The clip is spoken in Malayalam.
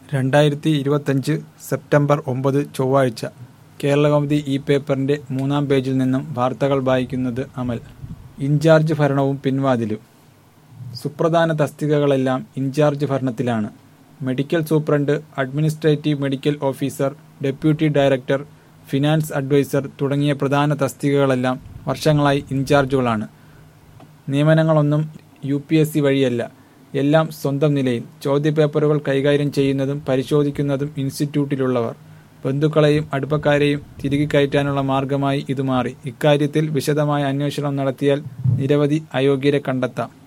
രണ്ടായിരത്തി ഇരുപത്തഞ്ച് സെപ്റ്റംബർ ഒമ്പത് ചൊവ്വാഴ്ച കേരളകൗമുദി ഈ പേപ്പറിന്റെ മൂന്നാം പേജിൽ നിന്നും വാർത്തകൾ വായിക്കുന്നത് അമൽ ഇൻചാർജ് ഭരണവും പിൻവാതിലും സുപ്രധാന തസ്തികകളെല്ലാം ഇൻചാർജ് ഭരണത്തിലാണ് medical superintendent administrative medical officer deputy director finance adviser തുടങ്ങിയ പ്രധാന തസ്തികകളെല്ലാം വർഷങ്ങളായി ഇൻചാർജുകളാണ് നിയമനങ്ങളൊന്നും യു പി എസ് സി വഴിയല്ല എല്ലാം സ്വന്തം നിലയിൽ ചോദ്യപേപ്പറുകൾ കൈകാര്യം ചെയ്യുന്നതും പരിശോധിക്കുന്നതും ഇൻസ്റ്റിറ്റ്യൂട്ടിലുള്ളവർ ബന്ധുക്കളെയും അടുപ്പക്കാരെയും തിരികെ കയറ്റാനുള്ള മാർഗമായി ഇത് മാറി ഇക്കാര്യത്തിൽ വിശദമായ അന്വേഷണം നടത്തിയാൽ നിരവധി അയോഗ്യരെ കണ്ടെത്താം